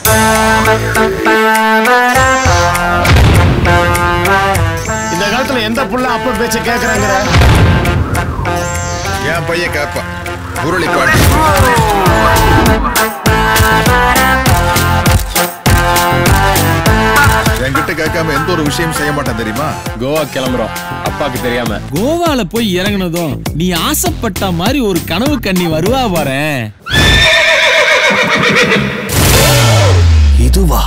இந்த காலத்துல எந்த புள்ள அப்ப பேச்ச கேக்குறாங்கிற என் பையன் கேட்பான் முரளி பாட்டி என்கிட்ட கேட்காம எந்த ஒரு விஷயம் செய்ய மாட்டேன் தெரியுமா கோவா கிளம்புறோம் அப்பாக்கு தெரியாம கோவால போய் இறங்குனதும் நீ ஆசைப்பட்ட மாதிரி ஒரு கனவு கண்ணி வருவா பாரேன் இதுவா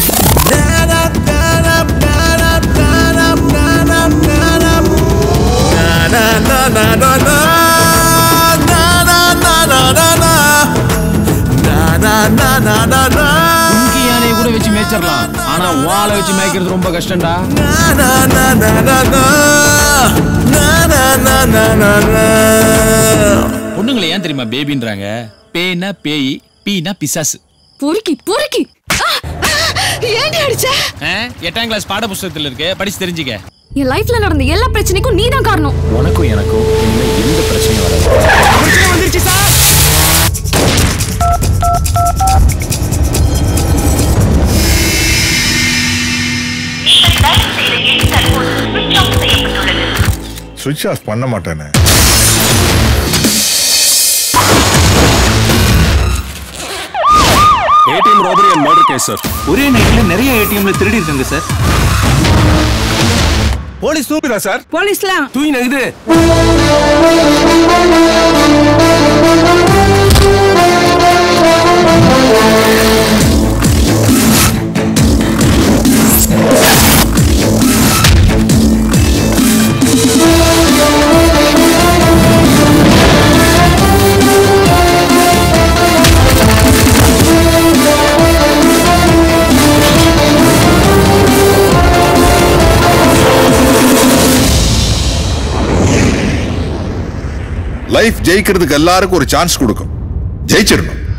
கும்கி யானையை கூட வச்சு மேய்ச்சிடலாம் ஆனா வாழை வச்சு மேய்க்கிறது ரொம்ப கஷ்டம்டா பொண்ணுங்களை ஏன் தெரியுமா பேபின்றாங்க பேனா பேய் பீனா பிசாசு பொறுக்கி பொறுக்கி ஆ! ஆ! ஏன்டி அடிச்ச ஆ? எட்டாம் கிளாஸ் பாட புஸ்தகத்துல இருக்கு படிச்சு தெரிஞ்சுக்க என் லைஃப்ல நடந்த எல்லா பிரச்சனைக்கும் நீ தான் காரணம் உனக்கும் எனக்கும் இனிமே எந்த பிரச்சனையும் வராது வந்துருச்சு சார் சுவிட்ச் ஆஃப் பண்ண மாட்டேனே ATM robbery and murder case sir ஒரே நைட்ல நிறைய ஏடிஎம்ல திருடி இருக்காங்க சார் போலீஸ் தூக்குதா சார் போலீஸ்லாம் தூய் நகுது லைஃப் ஜெயிக்கிறதுக்கு எல்லாருக்கும் ஒரு சான்ஸ் கொடுக்கும் ஜெயிச்சிடணும்